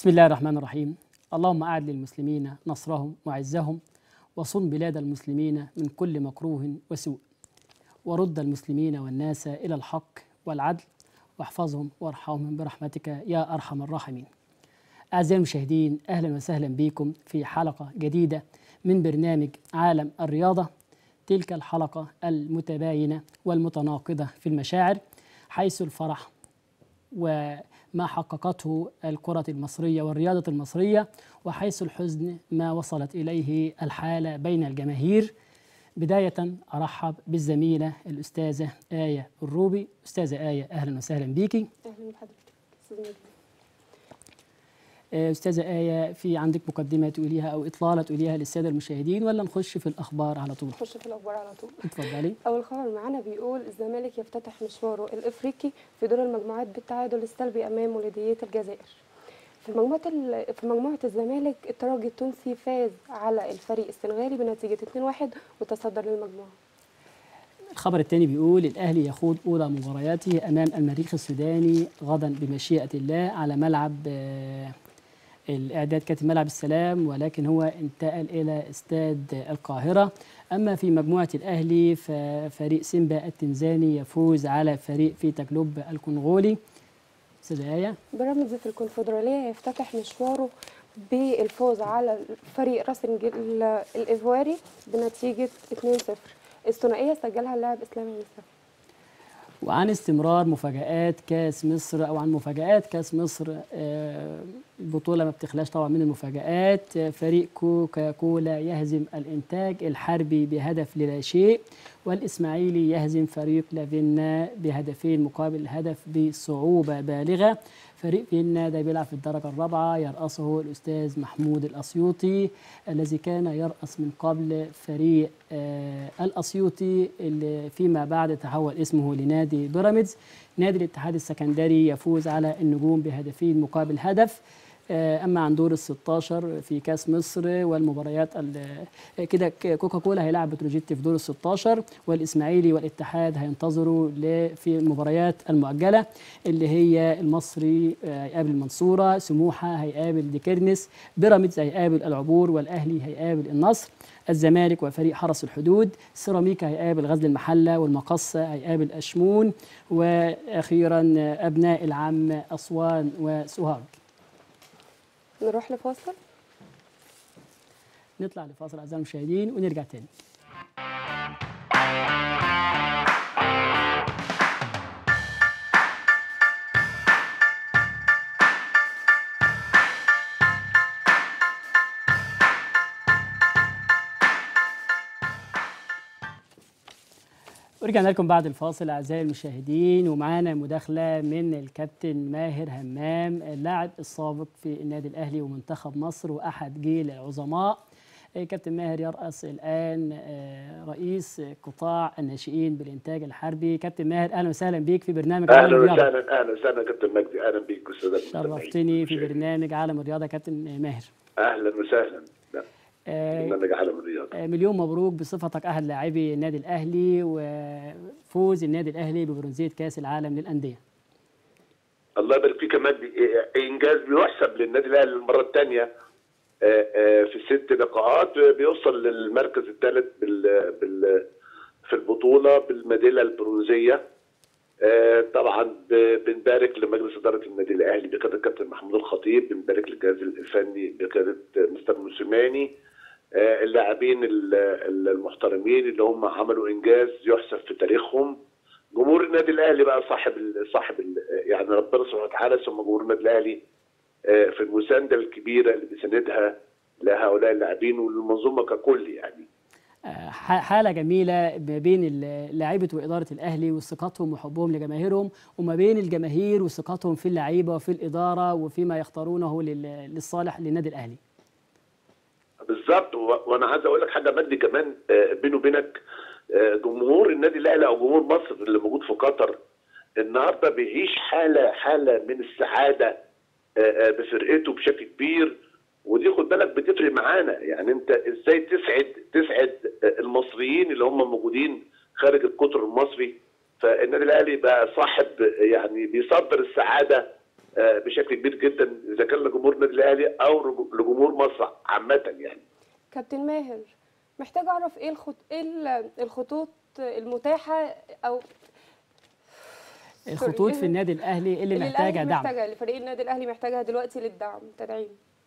بسم الله الرحمن الرحيم اللهم أعد للمسلمين نصرهم وعزهم وصن بلاد المسلمين من كل مكروه وسوء ورد المسلمين والناس إلى الحق والعدل واحفظهم وارحمهم برحمتك يا أرحم الراحمين أعزائي المشاهدين أهلا وسهلا بكم في حلقة جديدة من برنامج عالم الرياضة تلك الحلقة المتباينة والمتناقضة في المشاعر حيث الفرح وما حققته الكرة المصرية والرياضة المصرية وحيث الحزن ما وصلت إليه الحالة بين الجماهير بداية أرحب بالزميلة الأستاذة آية الروبي أستاذة آية أهلا وسهلا بيكي اهلا بحضرتك استاذ نجم آه، أستاذة آية في عندك مقدمة تقوليها أو إطلالة تقوليها للسادة المشاهدين ولا نخش في الأخبار على طول نخش في الاخبار على طول اتفضلي اول خبر معانا بيقول الزمالك يفتتح مشواره الافريقي في دور المجموعات بالتعادل السلبي امام مولوديه الجزائر في مجموعه ال- في مجموعه الزمالك الترجي التونسي فاز على الفريق السنغالي بنتيجه 2-1 وتصدر للمجموعه الخبر الثاني بيقول الأهلي يخوض أولى مبارياته أمام المريخ السوداني غدا بمشيئة الله على ملعب آه، الإعداد كانت ملعب السلام ولكن هو انتقل إلى استاد القاهرة أما في مجموعة الأهلي ففريق سيمبا التنزاني يفوز على فريق في تجلب الكونغولي أستاذة آية بيراميدز في الكونفدراليه يفتتح مشواره بالفوز على فريق راسنج ال- الايفواري بنتيجه 2-0 الثنائيه سجلها اللاعب اسلام المصطفى وعن استمرار مفاجآت كاس مصر أو عن مفاجآت كاس مصر آه، البطولة ما بتخلاش طبعا من المفاجآت آه، فريق كوكا كولا يهزم الإنتاج الحربي بهدف للا شيء والإسماعيلي يهزم فريق لافينا بهدفين مقابل هدف بصعوبة بالغة فريق فيينا ده بيلعب في الدرجة الرابعة يرأسه الأستاذ محمود الأسيوطي الذي كان يرأس من قبل فريق آه الأسيوطي اللي فيما بعد تحول اسمه لنادي بيراميدز نادي الاتحاد السكندري يفوز على النجوم بهدفين مقابل هدف آه، اما عن دور ال 16 في كاس مصر والمباريات ال- كده ك- كوكا كولا هيلاعب بتروجيت في دور ال 16 والاسماعيلي والاتحاد هينتظروا ل- في المباريات المؤجله اللي هي المصري آه، هيقابل المنصوره سموحه هيقابل ديكيرنس بيراميدز هيقابل العبور والاهلي هيقابل النصر الزمالك وفريق حرس الحدود سيراميكا هيقابل غزل المحله والمقصه هيقابل اشمون واخيرا آه، ابناء العم اسوان وسوهاج نروح لفاصل نطلع لفاصل اعزائي المشاهدين ونرجع تاني ورجعنا لكم بعد الفاصل اعزائي المشاهدين ومعانا مداخله من الكابتن ماهر همام اللاعب السابق في النادي الاهلي ومنتخب مصر واحد جيل العظماء آه، كابتن ماهر يرأس الآن آه، رئيس قطاع الناشئين بالإنتاج الحربي كابتن ماهر أهلا وسهلا بيك في برنامج عالم اهلا الرياضة وسهلا اهلا وسهلا كابتن مجدي اهلا بيك استاذ المستمعين. شرفتني في برنامج عالم الرياضة كابتن ماهر اهلا وسهلا لا، آه، برنامج عالم الرياضه آه، مليون مبروك بصفتك أحد لاعبي النادي الأهلي وفوز النادي الأهلي ببرونزية كأس العالم للأندية الله يبارك فيك يا مجدي إيه- انجاز بيحسب للنادي الاهلي المره الثانيه في ست لقاءات بيوصل للمركز الثالث بال بال في البطوله بالميداليه البرونزيه آه، طبعا ب- بنبارك لمجلس اداره النادي الاهلي بقياده الكابتن محمود الخطيب بنبارك للجهاز الفني بقياده مستر موسيماني آه، اللاعبين ال- ال- المحترمين اللي هم عملوا انجاز يحسب في تاريخهم جمهور النادي الاهلي بقى صاحب ال صاحب ال يعني ربنا سبحانه وتعالى ثم جمهور النادي الاهلي آه، في المسانده الكبيره اللي بيساندها لهؤلاء اللاعبين والمنظومه ككل يعني آه، ح- حالة جميلة ما بين ال- لاعيبة وإدارة الأهلي وثقتهم وحبهم لجماهيرهم وما بين الجماهير وثقتهم في اللعيبة وفي الإدارة وفيما يختارونه لل- للصالح للنادي الأهلي بالظبط و- وانا عايز اقول لك حاجه مجدي كمان آه، بيني وبينك آه، جمهور النادي الاهلي او جمهور مصر اللي موجود في قطر النهارده بيعيش حاله حاله من السعاده آه، آه، بفرقته بشكل كبير ودي خد بالك بتفرق معانا يعني انت ازاي تسعد تسعد آه، المصريين اللي هم موجودين خارج القطر المصري فالنادي الاهلي بقى صاحب آه، يعني بيصدر السعاده آه، بشكل كبير جدا اذا كان لجمهور النادي الاهلي او رج- لجمهور مصر عامه يعني كابتن ماهر محتاج اعرف ايه الخط... ايه ال- الخطوط المتاحه او الخطوط في النادي الاهلي اللي محتاجه الأهلي دعم محتاجها اللي فريق النادي الاهلي محتاجها دلوقتي للدعم تدعيم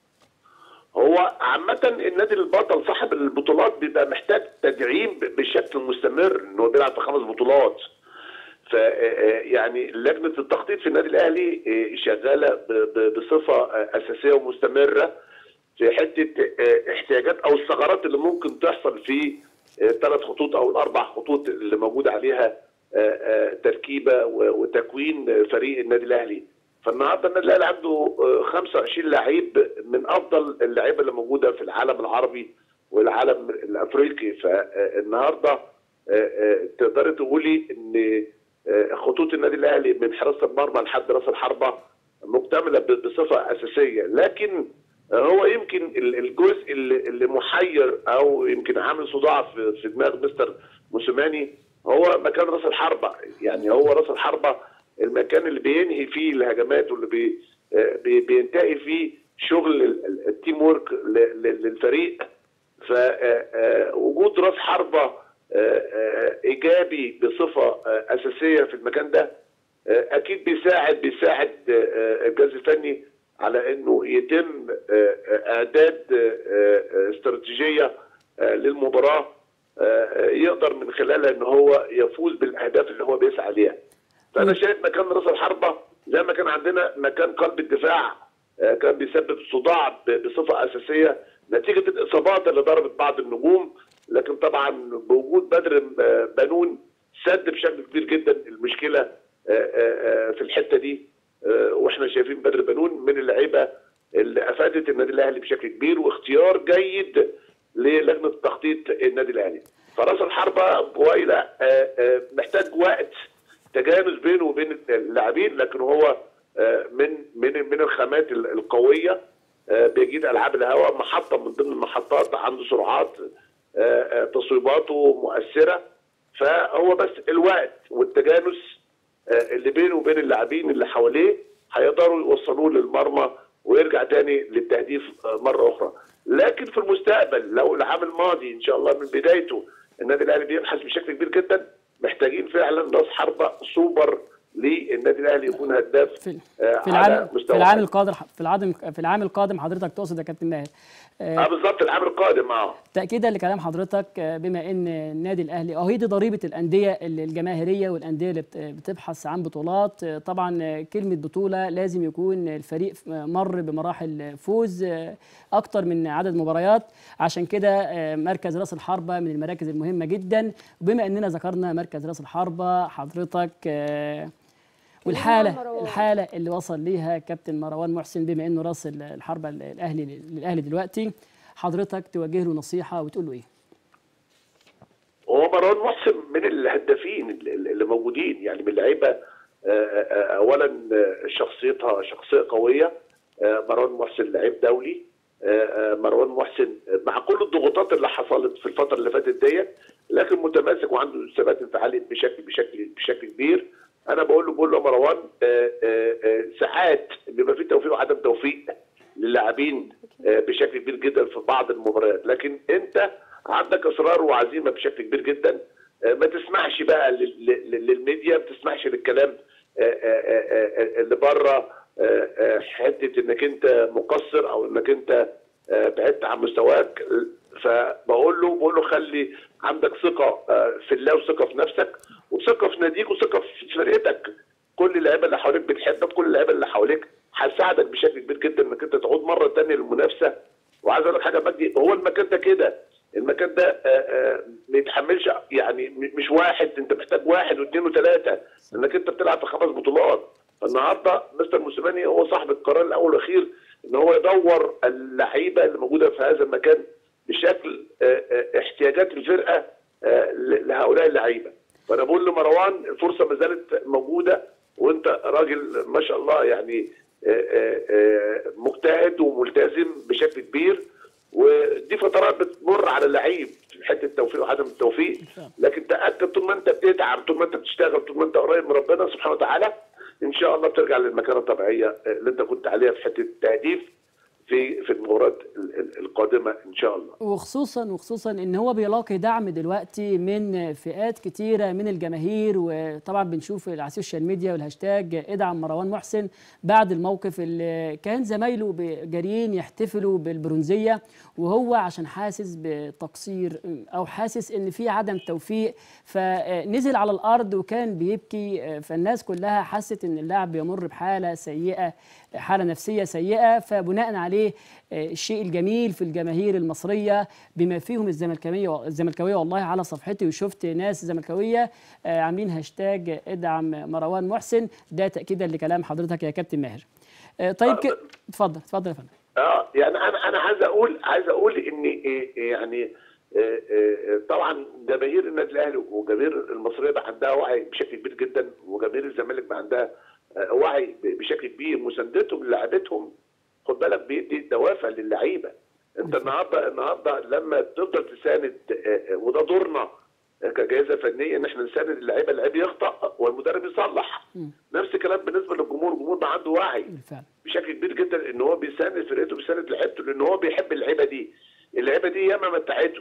هو عامة النادي البطل صاحب البطولات بيبقى محتاج تدعيم ب- بشكل مستمر ان هو بيلعب في خمس بطولات ف آه، يعني لجنة التخطيط في النادي الاهلي آه، شغالة ب- ب- بصفة آه، اساسية ومستمرة في حتة آه، احتياجات او الثغرات اللي ممكن تحصل في الثلاث خطوط او الاربع خطوط اللي موجود عليها آه، آه، تركيبة و- وتكوين فريق النادي الاهلي فالنهارده النادي الاهلي عنده آه، 25 لعيب من افضل اللعيبه اللي موجوده في العالم العربي والعالم الافريقي فالنهارده آه، آه، تقدري تقولي ان آه، خطوط النادي الاهلي من حراسه المرمى لحد راس الحربه مكتمله ب- بصفه اساسيه لكن آه، هو يمكن ال- الجزء اللي اللي محير او يمكن عامل صداع في في دماغ مستر موسيماني هو مكان راس الحربه يعني هو راس الحربه المكان اللي بينهي فيه الهجمات واللي بي آه، بي- بينتهي فيه شغل ال- ال- التيم ورك ل- ل- للفريق فوجود راس حربه آه، آه، ايجابي بصفه آه، اساسيه في المكان ده آه، اكيد بيساعد بيساعد آه، آه، الجهاز الفني على انه يتم آه، آه، اعداد آه، آه، استراتيجيه آه، للمباراه آه، يقدر من خلالها ان هو يفوز بالاهداف اللي هو بيسعى ليها. فانا شايف مكان راس الحربه زي ما كان عندنا مكان قلب الدفاع آه، كان بيسبب صداع ب- بصفه اساسيه نتيجه الاصابات اللي ضربت بعض النجوم لكن طبعا بوجود بدر آه، بنون سد بشكل كبير جدا المشكله آه، آه، آه، في الحته دي آه، واحنا شايفين بدر بنون من اللعيبه اللي افادت النادي الاهلي بشكل كبير واختيار جيد للجنه تخطيط النادي الاهلي فراس الحربه بويلة آه، آه، محتاج وقت تجانس بينه وبين اللاعبين لكن هو آه، من من من الخامات ال- القويه آه، بيجيد العاب الهواء محطه من ضمن المحطات عنده سرعات آه، آه، تصويباته مؤثره فهو بس الوقت والتجانس آه، اللي بينه وبين اللاعبين اللي حواليه هيقدروا يوصلوه للمرمى ويرجع تاني للتهديف آه، مره اخرى لكن في المستقبل لو العام الماضي ان شاء الله من بدايته النادي الاهلي بيبحث بشكل كبير جدا محتاجين فعلا راس حربه سوبر للنادي الاهلي يكون هداف في آه، في على العام في مستوى العام عالي. القادم في العام في العام القادم حضرتك تقصد يا كابتن ماهر آه، اه بالظبط العام القادم اه تأكيدا لكلام حضرتك آه، بما ان النادي الاهلي اه هي دي ضريبه الانديه ال- الجماهيريه والانديه اللي بت- بتبحث عن بطولات آه، طبعا آه، كلمه بطوله لازم يكون الفريق آه، مر بمراحل فوز آه، اكتر من عدد مباريات عشان كده آه، مركز راس الحربه من المراكز المهمه جدا وبما اننا ذكرنا مركز راس الحربه حضرتك آه، والحاله مروان. الحاله اللي وصل ليها كابتن مروان محسن بما انه راس ال- الحربه الاهلي للاهلي دلوقتي حضرتك توجه له نصيحه وتقول له ايه هو مروان محسن من الهدافين اللي اللي موجودين يعني من اللعيبه آه، آه، اولا آه، شخصيتها شخصيه قويه آه، مروان محسن لعيب دولي آه، آه، مروان محسن مع كل الضغوطات اللي حصلت في الفتره اللي فاتت ديت لكن متماسك وعنده ثبات انفعالي بشكل بشكل بشكل كبير انا بقول له بقول له يا مروان آه، آه، آه، ساعات بيبقى في توفيق وعدم توفيق للاعبين آه، بشكل كبير جدا في بعض المباريات لكن انت عندك اصرار وعزيمه بشكل كبير جدا آه، ما تسمحش بقى لل- لل- للميديا ما تسمحش للكلام آه، آه، آه، آه، اللي بره آه، آه، حته انك انت مقصر او انك انت آه، بعدت عن مستواك فبقول له بقول له خلي عندك ثقه آه، في الله وثقه في نفسك وثقه في ناديك وثقه في فرقتك كل اللعيبه اللي حواليك بتحبك كل اللعيبه اللي حواليك هتساعدك بشكل كبير جدا انك انت تعود مره ثانيه للمنافسه وعايز اقول لك حاجه مجدي هو المكان ده كده المكان ده آه، آه، ما يتحملش يعني م- مش واحد انت محتاج واحد واثنين وثلاثه انك انت بتلعب في خمس بطولات فالنهارده مستر موسيماني هو صاحب القرار الاول والاخير ان هو يدور اللعيبه اللي موجوده في هذا المكان بشكل آه، آه، احتياجات الفرقه آه، ل- لهؤلاء اللعيبه فانا بقول لمروان الفرصه ما زالت موجوده وانت راجل ما شاء الله يعني آه، آه، آه، مجتهد وملتزم بشكل كبير ودي فترات بتمر على اللعيب في حته التوفيق وعدم التوفيق لكن تاكد طول ما انت بتتعب طول ما انت بتشتغل طول ما انت قريب من ربنا سبحانه وتعالى ان شاء الله بترجع للمكانه الطبيعيه اللي انت كنت عليها في حته التهديف في في المباريات ال- ال- القادمه ان شاء الله وخصوصا وخصوصا ان هو بيلاقي دعم دلوقتي من فئات كتيره من الجماهير وطبعا بنشوف على السوشيال ميديا والهاشتاج ادعم مروان محسن بعد الموقف اللي كان زمايله ب- جاريين يحتفلوا بالبرونزيه وهو عشان حاسس بتقصير او حاسس ان في عدم توفيق فنزل على الارض وكان بيبكي فالناس كلها حست ان اللاعب بيمر بحاله سيئه حاله نفسيه سيئه فبناء عليه آه، الشيء الجميل في الجماهير المصريه بما فيهم الزملكاويه الزملكاويه والله على صفحتي وشفت ناس زملكاويه آه، عاملين هاشتاج ادعم مروان محسن ده تاكيدا لكلام حضرتك يا كابتن ماهر آه، طيب ك... اتفضل اتفضل يا فندم اه يعني انا انا عايز اقول عايز اقول ان إيه- إيه يعني آه، آه، طبعا جماهير النادي الاهلي وجماهير المصريه بقى عندها وعي بشكل كبير جدا وجماهير الزمالك بقى عندها آه، وعي ب- بشكل كبير مساندتهم للاعبتهم خد بالك بيدي دوافع للعيبه انت النهارده النهارده لما تفضل تساند آه، آه، وده دورنا كجائزه فنيه ان احنا نساند اللعيبه اللعيب يخطا والمدرب يصلح نفس الكلام بالنسبه للجمهور الجمهور بقى عنده وعي بالفعل بشكل كبير جدا ان هو بيساند فرقته بيساند لعيبته لان هو بيحب اللعيبه دي اللعيبه دي ياما متعته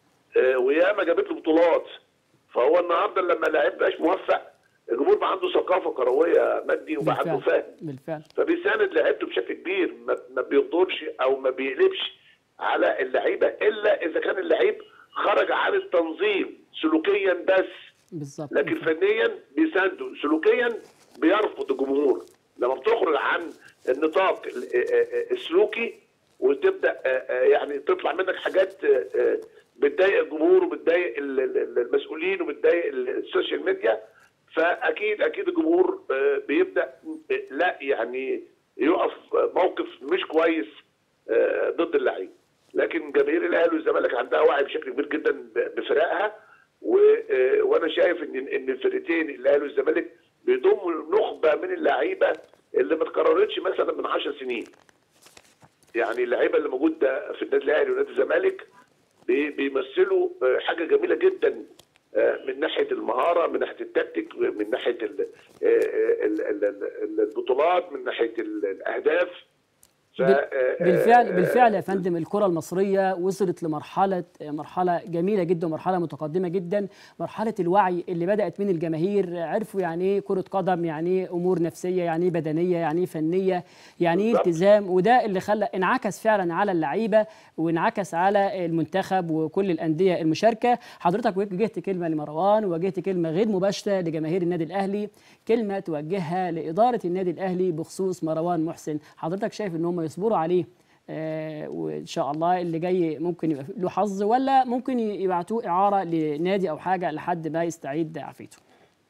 آه، وياما جابت له بطولات فهو النهارده لما لعيب بقاش موفق الجمهور بقى عنده ثقافه كرويه مادي وبقى عنده بالفعل فهم بالفعل فبيساند لعيبته بشكل كبير ما, ما بيغدرش او ما بيقلبش على اللعيبه الا اذا كان اللعيب خرج عن التنظيم سلوكيا بس بالظبط لكن بالفعل. فنيا بيسانده سلوكيا بيرفض الجمهور لما بتخرج عن النطاق ال- آه، آه، السلوكي وتبدا آه، آه، يعني تطلع منك حاجات آه، آه، بتضايق الجمهور وبتضايق ال- ال- المسؤولين وبتضايق ال- السوشيال ميديا فاكيد اكيد الجمهور آه، بيبدا آه، لا يعني يقف موقف مش كويس آه، ضد اللعيب لكن جماهير الاهلي والزمالك عندها وعي بشكل كبير جدا ب- بفرقها و- آه، وانا شايف ان ان الفرقتين الاهلي والزمالك بيضموا نخبه من اللعيبه اللي ما اتكررتش مثلا من 10 سنين يعني اللعيبه اللي موجوده في النادي الاهلي ونادي الزمالك بي- بيمثلوا آه، حاجه جميله جدا آه، من ناحيه المهاره من ناحيه التكتيك من ناحيه ال- آه، ال- ال- ال- البطولات من ناحيه ال- الاهداف ف- بال- آه، بالفعل آه، بالفعل يا فندم الكرة المصرية وصلت لمرحلة مرحلة جميلة جدا مرحلة متقدمة جدا مرحلة الوعي اللي بدأت من الجماهير عرفوا يعني ايه كرة قدم يعني ايه أمور نفسية يعني ايه بدنية يعني ايه فنية يعني ايه بالظبط. التزام وده اللي خلى انعكس فعلا على اللعيبة وانعكس على المنتخب وكل الأندية المشاركة حضرتك وجهت كلمة لمروان ووجهت كلمة غير مباشرة لجماهير النادي الأهلي كلمة توجهها لإدارة النادي الأهلي بخصوص مروان محسن حضرتك شايف ان هم يصبروا عليه آه وان شاء الله اللي جاي ممكن يبقى له حظ ولا ممكن يبعتوه اعاره لنادي او حاجه لحد ما يستعيد عافيته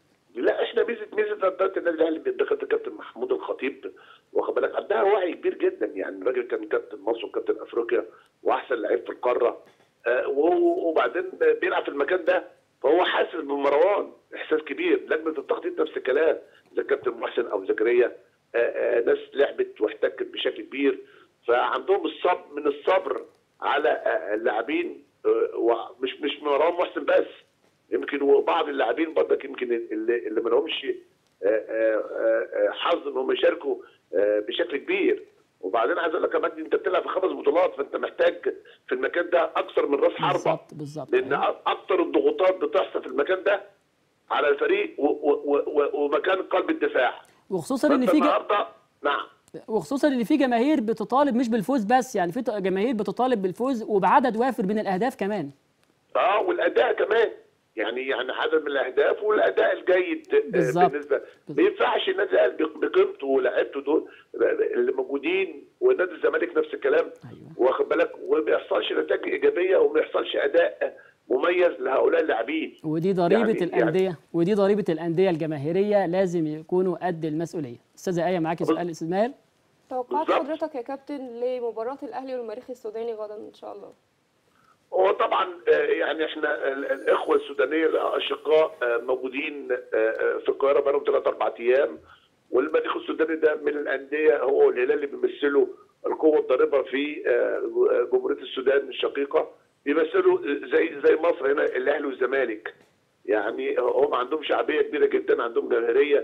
لا احنا ميزه ميزه اداره النادي الاهلي بقياده الكابتن محمود الخطيب واخد بالك عندها وعي كبير جدا يعني الراجل كان كابتن مصر وكابتن افريقيا واحسن لعيب في القاره آه وهو- وبعدين بيلعب في المكان ده فهو حاسس بمروان احساس كبير لجنه التخطيط نفس الكلام زي كابتن محسن او زكريا آه آه ناس لعبت واحتكت بشكل كبير فعندهم الصبر من الصبر على آه اللاعبين آه ومش مش مروان محسن بس يمكن وبعض اللاعبين برضك يمكن اللي, اللي ما لهمش آه، آه، آه، حظ ان هم يشاركوا آه، بشكل كبير وبعدين عايز اقول لك كمان انت بتلعب في خمس بطولات فانت محتاج في المكان ده اكثر من راس حربه بالظبط بالظبط لان أيوة. اكثر الضغوطات بتحصل في المكان ده على الفريق و- و- و- ومكان قلب الدفاع وخصوصا ان فانت في ج... النهارده نعم وخصوصا ان في جماهير بتطالب مش بالفوز بس يعني في ت- جماهير بتطالب بالفوز وبعدد وافر من الاهداف كمان اه والاداء كمان يعني يعني عدد من الاهداف والاداء الجيد آه، بالظبط. بالنسبه ما ينفعش النادي الاهلي بق- بقيمته ولاعيبته دول اللي موجودين ونادي الزمالك نفس الكلام أيوة. واخد بالك وما بيحصلش نتائج ايجابيه وما يحصلش اداء مميز لهؤلاء اللاعبين ودي ضريبه يعني- الانديه ودي ضريبه الانديه الجماهيريه لازم يكونوا قد المسؤوليه استاذه ايه معاكي سؤال استاذ ماهر توقعات بالظبط. حضرتك يا كابتن لمباراة الأهلي والمريخ السوداني غدا إن شاء الله هو طبعا آه، يعني احنا ال- الاخوه السودانيه الاشقاء آه، موجودين آه، آه، في القاهره بقالهم ثلاث اربع ايام والمريخ السوداني ده من الانديه هو والهلال اللي بيمثلوا القوه الضاربه في آه، جمهوريه السودان الشقيقه بيمثلوا زي زي مصر هنا الاهلي والزمالك يعني هم عندهم شعبيه كبيره جدا عندهم جماهيريه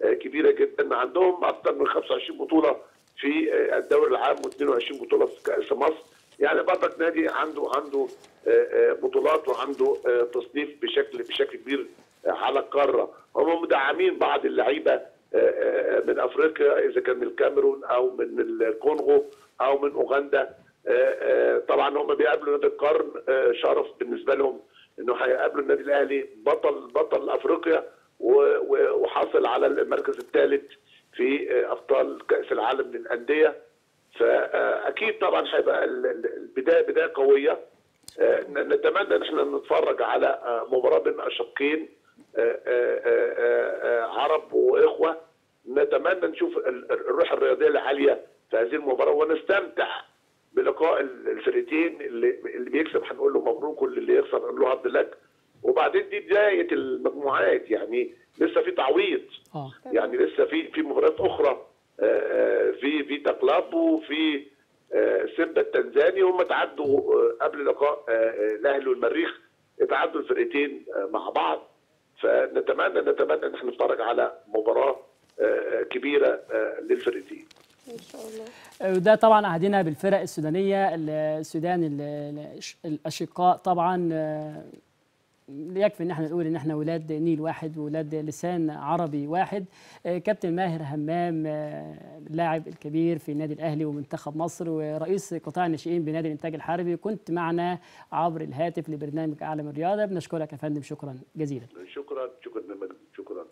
آه، كبيره جدا عندهم اكثر من 25 بطوله في آه، الدوري العام و22 بطوله في كاس مصر يعني برضك نادي عنده عنده آه، آه، بطولات وعنده آه، تصنيف بشكل بشكل كبير آه، على القاره هم مدعمين بعض اللعيبه آه، آه، من افريقيا اذا كان من الكاميرون او من الكونغو او من اوغندا آه، آه، طبعا هم بيقابلوا نادي القرن آه، شرف بالنسبه لهم انه هيقابلوا النادي الاهلي بطل بطل افريقيا و- و- وحاصل على المركز الثالث في آه، ابطال كاس العالم للانديه فاكيد طبعا هيبقى ال- ال- البدايه بدايه قويه آه، ن- نتمنى ان احنا نتفرج على آه، مباراه بين اشقين آه، آه، آه، آه، عرب واخوه نتمنى نشوف ال- الروح الرياضيه العاليه في هذه المباراه ونستمتع بلقاء ال- الفرقتين اللي اللي بيكسب هنقول له مبروك واللي اللي يخسر نقول له هارد لك وبعدين دي بدايه المجموعات يعني لسه في تعويض اه يعني لسه في في مباريات اخرى آه، آه، في فيتا كلاب وفي آه، سيمبا التنزاني هم تعدوا آه، قبل لقاء آه، آه، الاهلي والمريخ اتعدوا الفرقتين آه، مع بعض فنتمنى نتمنى ان احنا نتفرج على مباراه آه، كبيره آه، للفرقتين ان شاء الله وده طبعا عهدنا بالفرق السودانيه ال- السودان ال- ال- الاشقاء طبعا آه، يكفي ان احنا نقول ان احنا ولاد نيل واحد وولاد لسان عربي واحد آه، كابتن ماهر همام آه، اللاعب الكبير في النادي الاهلي ومنتخب مصر ورئيس قطاع الناشئين بنادي الانتاج الحربي كنت معنا عبر الهاتف لبرنامج اعلم الرياضه بنشكرك يا فندم شكرا جزيلا شكرا شكرا مجد شكرا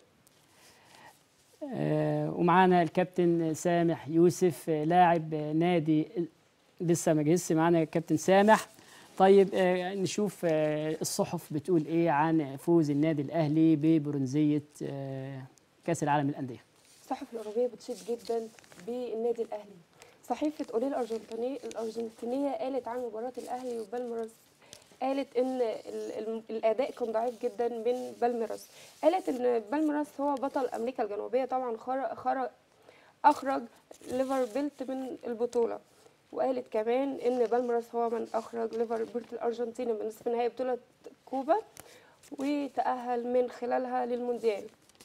آه، ومعانا الكابتن سامح يوسف آه، لاعب آه، نادي لسه ما جهزش معانا الكابتن سامح طيب آه، نشوف آه، الصحف بتقول ايه عن فوز النادي الاهلي ببرونزيه آه، كاس العالم للانديه الصحف الأوروبية بتشيد جدا بالنادي الأهلي صحيفة أولي الأرجنتينية الأرجنتينية قالت عن مباراة الأهلي وبالميراس قالت إن ال- ال- الأداء كان ضعيف جدا من بالميراس قالت إن بالميراس هو بطل أمريكا الجنوبية طبعا خرج, خرج أخرج ليفربيلت من البطولة وقالت كمان إن بالميراس هو من أخرج ليفربيلت الأرجنتيني من نصف نهائي بطولة كوبا وتأهل من خلالها للمونديال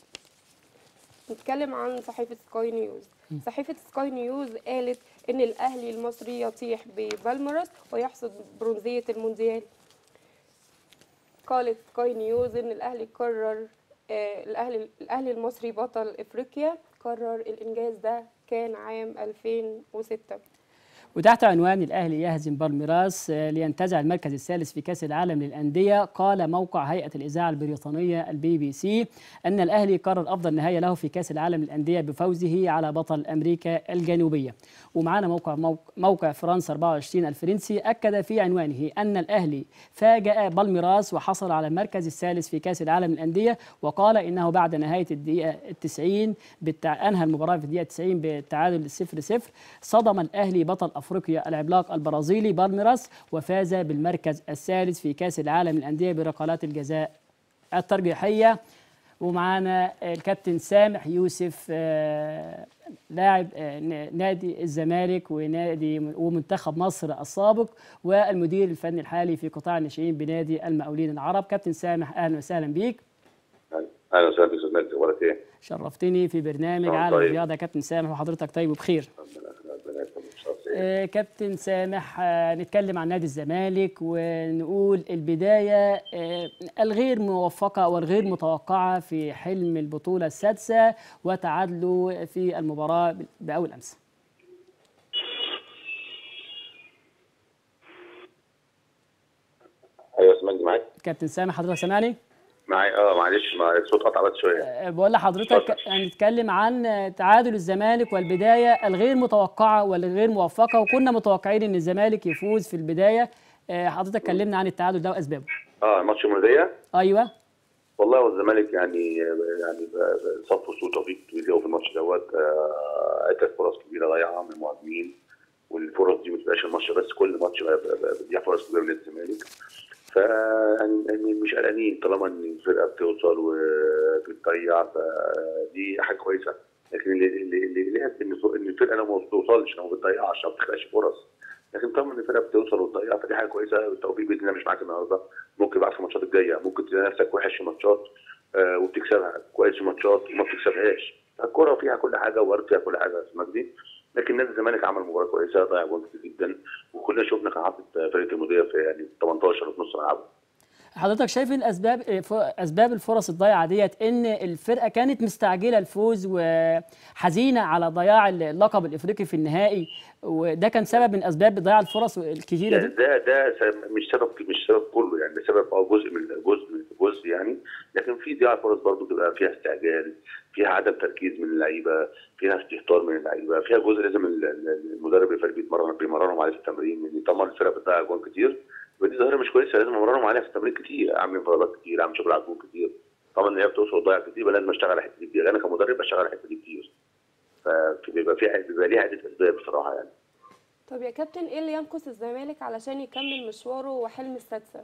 نتكلم عن صحيفة سكاي نيوز صحيفة سكاي نيوز قالت إن الأهلي المصري يطيح ببالميراس ويحصد برونزية المونديال قالت سكاي نيوز إن الأهلي قرر آه الأهلي الأهلي المصري بطل إفريقيا قرر الإنجاز ده كان عام 2006 وتحت عنوان الاهلي يهزم بالميراس آه، لينتزع المركز الثالث في كاس العالم للانديه قال موقع هيئه الاذاعه البريطانيه البي بي سي ان الاهلي قرر افضل نهايه له في كاس العالم للانديه بفوزه على بطل امريكا الجنوبيه ومعانا موقع موقع, موقع فرنسا 24 الفرنسي اكد في عنوانه ان الاهلي فاجأ بالميراس وحصل على المركز الثالث في كاس العالم للانديه وقال انه بعد نهايه الدقيقه 90 بالتع... انهى المباراه في الدقيقه 90 بالتعادل 0 0 صدم الاهلي بطل افريقيا العملاق البرازيلي بالميراس وفاز بالمركز الثالث في كاس العالم للانديه بركلات الجزاء الترجيحيه ومعانا الكابتن سامح يوسف آه، لاعب آه، ن- نادي الزمالك ونادي ومنتخب مصر السابق والمدير الفني الحالي في قطاع الناشئين بنادي المقاولين العرب كابتن سامح اهلا وسهلا بيك اهلا وسهلا بك استاذ مجدي اخبارك ايه؟ شرفتني في برنامج آه، عالم طيب. الرياضه يا كابتن سامح وحضرتك طيب وبخير ربنا ربنا يكرمك ان شاء الله خير. آه، كابتن سامح آه، نتكلم عن نادي الزمالك ونقول البداية آه، الغير موفقة والغير متوقعة في حلم البطولة السادسة وتعادله في المباراة بأول أمس ايوه يا استاذ مجدي معاك كابتن سامح حضرتك سامعني؟ معايا اه معلش ما الصوت قطع بس شويه آه، بقول لحضرتك اتفضل. هنتكلم عن آه، تعادل الزمالك والبداية الغير متوقعة والغير موفقة وكنا متوقعين إن الزمالك يفوز في البداية آه، حضرتك كلمنا عن التعادل ده وأسبابه اه ماتش المولوديه أيوه والله هو الزمالك يعني يعني صف سوء توفيق كبير قوي في الماتش دوت آه، عدة فرص كبيره ضايعه من المهاجمين والفرص دي ما بتبقاش الماتش بس كل ماتش ب- ب- بتضيع فرص كبيره للزمالك ف يعني مش قلقانين طالما ان الفرقه بتوصل وبتضيع فدي حاجه كويسه لكن اللي اللي اللي اللي ان إن الفرقه لو ما بتوصلش او ما بتضيعش او ما بتخلقش فرص لكن طالما ان الفرقه بتوصل وتضيع فدي حاجه كويسه التوفيق باذن الله مش معاك النهارده ممكن بعد في الماتشات الجايه ممكن تلاقي نفسك وحش في ماتشات آه، وبتكسبها كويس في ماتشات وما بتكسبهاش الكوره فيها كل حاجه وارد فيها كل حاجه يا استاذ مجدي لكن نادي الزمالك عمل مباراه كويسه ضيع جول كتير جدا وكلنا شفنا كان حاطط فرقه المدير في يعني 18 في نص ملعبه حضرتك شايف ان اسباب اسباب الفرص الضايعه ديت ان الفرقه كانت مستعجله الفوز وحزينه على ضياع اللقب الافريقي في النهائي وده كان سبب من اسباب ضياع الفرص الكتيره ده دي ده, ده سبب- مش سبب مش سبب كله يعني ده سبب اه جزء من جزء من جزء يعني لكن في ضياع فرص برضه بتبقى فيها استعجال فيها عدم تركيز من اللعيبه فيها استهتار من اللعيبه فيها جزء لازم ال- ال- المدرب الفريق بيتمرن بيمرنهم عليه في التمرين ان طبعا الفرقه بتضيع جوان كتير ودي ظاهره مش كويسه لازم امرنهم عليها في التمرين كتير اعمل انفرادات كتير اعمل شغل على الجون كتير طبعا ان هي بتوصل تضيع كتير يبقى لازم اشتغل على الحته دي كتير انا كمدرب بشتغل على الحته دي كتير فبيبقى فيها بيبقى ليها عده اسباب بصراحه يعني طب يا كابتن ايه اللي ينقص الزمالك علشان يكمل مشواره وحلم السادسه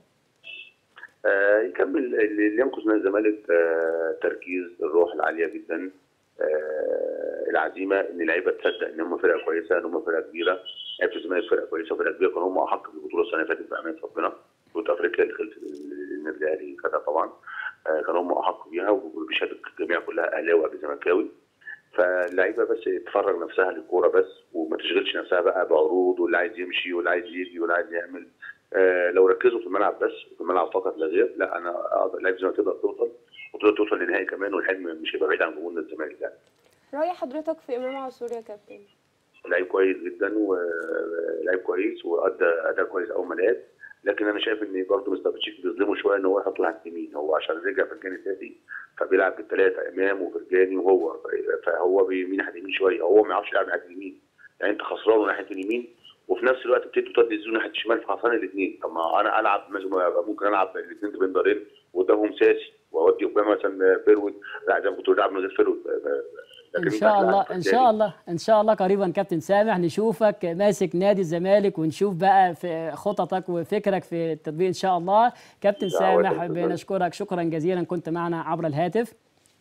آه، يكمل اللي ينقص من الزمالك آه، تركيز الروح العاليه جدا آه، العزيمه ان اللعيبه تصدق ان هم فرقه كويسه ان هم فرقه كبيره لعيبه الزمالك فرقه كويسه وفرقه كبيره كانوا هم احق بالبطوله السنه اللي فاتت بامانه ربنا بطوله افريقيا اللي خلصت النادي الاهلي خدها طبعا آه، كانوا هم احق بيها وبشهاده الجميع كلها اهلاوي وقبل زملكاوي فاللعيبه بس تفرغ نفسها للكوره بس وما تشغلش نفسها بقى بعروض واللي عايز يمشي واللي عايز يجي واللي عايز يعمل آه لو ركزوا في الملعب بس في الملعب فقط لا غير لا انا اقدر لعيبه الزمالك تقدر توصل وتقدر توصل للنهائي كمان والحلم مش هيبقى بعيد عن جمهور الزمالك يعني راي حضرتك في امام عاشور يا كابتن لعيب كويس جدا ولعيب كويس وادى اداء كويس اول ما لعب لكن انا شايف ان برضه مستر باتشيك بيظلمه شويه ان هو يحط واحد يمين هو عشان رجع في الجانب الثاني فبيلعب بالثلاثه امام وفرجاني وهو فهو بيمين ناحيه اليمين شويه هو ما يعرفش يلعب ناحيه اليمين يعني انت خسران ناحيه اليمين وفي نفس الوقت بتدي تودي الزون ناحيه الشمال فخسران الاثنين طب ما انا العب مثلا ممكن العب الاثنين بين دارين وقدامهم ساسي واودي قدام مثلا فيرود لا زي ما كنت بلعب من غير فيرود ان شاء الله ان شاء الله ان شاء الله قريبا كابتن سامح نشوفك ماسك نادي الزمالك ونشوف بقى في خططك وفكرك في التطبيق ان شاء الله كابتن سامح بنشكرك شكرا جزيلا كنت معنا عبر الهاتف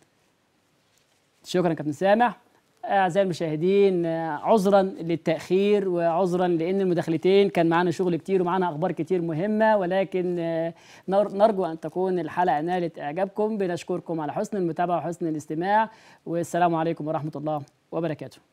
شكرا كابتن سامح اعزائي المشاهدين عذرا للتاخير وعذرا لان المداخلتين كان معانا شغل كتير ومعانا اخبار كتير مهمه ولكن نرجو ان تكون الحلقه نالت اعجابكم بنشكركم على حسن المتابعه وحسن الاستماع والسلام عليكم ورحمه الله وبركاته